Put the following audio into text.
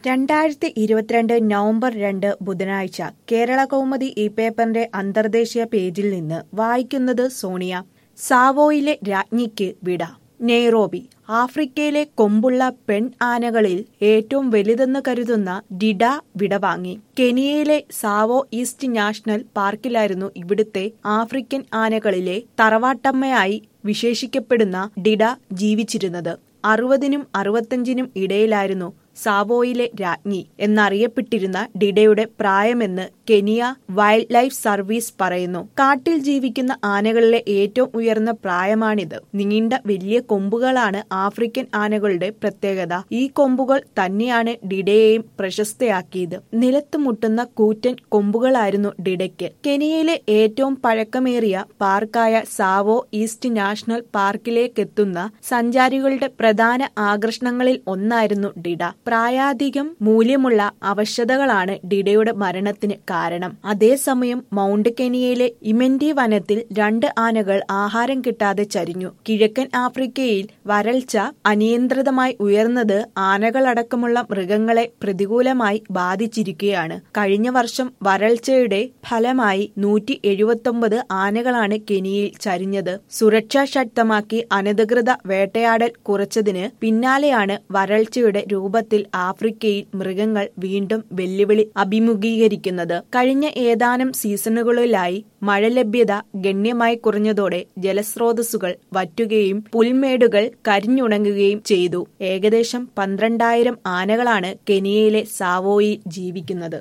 രണ്ടായിരത്തി ഇരുപത്തിരണ്ട് നവംബർ രണ്ട് ബുധനാഴ്ച കേരള കൗമുദി ഈ പേപ്പറിന്റെ അന്തർദേശീയ പേജിൽ നിന്ന് വായിക്കുന്നത് സോണിയ സാവോയിലെ രാജ്ഞിക്ക് വിട നെയ്റോബി ആഫ്രിക്കയിലെ കൊമ്പുള്ള പെൺ ആനകളിൽ ഏറ്റവും വലുതെന്ന് കരുതുന്ന ഡിഡ വിടവാങ്ങി കെനിയയിലെ സാവോ ഈസ്റ്റ് നാഷണൽ പാർക്കിലായിരുന്നു ഇവിടുത്തെ ആഫ്രിക്കൻ ആനകളിലെ തറവാട്ടമ്മയായി വിശേഷിക്കപ്പെടുന്ന ഡിഡ ജീവിച്ചിരുന്നത് അറുപതിനും അറുപത്തഞ്ചിനും ഇടയിലായിരുന്നു സാവോയിലെ രാജ്ഞി എന്നറിയപ്പെട്ടിരുന്ന ഡിഡയുടെ പ്രായമെന്ന് കെനിയ വൈൽഡ് ലൈഫ് സർവീസ് പറയുന്നു കാട്ടിൽ ജീവിക്കുന്ന ആനകളിലെ ഏറ്റവും ഉയർന്ന പ്രായമാണിത് നീണ്ട വലിയ കൊമ്പുകളാണ് ആഫ്രിക്കൻ ആനകളുടെ പ്രത്യേകത ഈ കൊമ്പുകൾ തന്നെയാണ് ഡിഡയെയും പ്രശസ്തയാക്കിയത് നിലത്ത് മുട്ടുന്ന കൂറ്റൻ കൊമ്പുകളായിരുന്നു ഡിഡയ്ക്ക് കെനിയയിലെ ഏറ്റവും പഴക്കമേറിയ പാർക്കായ സാവോ ഈസ്റ്റ് നാഷണൽ പാർക്കിലേക്കെത്തുന്ന സഞ്ചാരികളുടെ പ്രധാന ആകർഷണങ്ങളിൽ ഒന്നായിരുന്നു ഡിഡ പ്രായാധികം മൂല്യമുള്ള അവശതകളാണ് ഡിഡയുടെ മരണത്തിന് കാരണം അതേസമയം മൗണ്ട് കെനിയയിലെ ഇമെന്റി വനത്തിൽ രണ്ട് ആനകൾ ആഹാരം കിട്ടാതെ ചരിഞ്ഞു കിഴക്കൻ ആഫ്രിക്കയിൽ വരൾച്ച അനിയന്ത്രിതമായി ഉയർന്നത് ആനകളടക്കമുള്ള മൃഗങ്ങളെ പ്രതികൂലമായി ബാധിച്ചിരിക്കുകയാണ് കഴിഞ്ഞ വർഷം വരൾച്ചയുടെ ഫലമായി നൂറ്റി എഴുപത്തൊമ്പത് ആനകളാണ് കെനിയയിൽ ചരിഞ്ഞത് സുരക്ഷ ശക്തമാക്കി അനധികൃത വേട്ടയാടൽ കുറച്ചതിന് പിന്നാലെയാണ് വരൾച്ചയുടെ രൂപത്തിൽ ആഫ്രിക്കയിൽ മൃഗങ്ങൾ വീണ്ടും വെല്ലുവിളി അഭിമുഖീകരിക്കുന്നത് കഴിഞ്ഞ ഏതാനും സീസണുകളിലായി മഴ ലഭ്യത ഗണ്യമായി കുറഞ്ഞതോടെ ജലസ്രോതസ്സുകൾ വറ്റുകയും പുൽമേടുകൾ കരിഞ്ഞുണങ്ങുകയും ചെയ്തു ഏകദേശം പന്ത്രണ്ടായിരം ആനകളാണ് കെനിയയിലെ സാവോയിൽ ജീവിക്കുന്നത്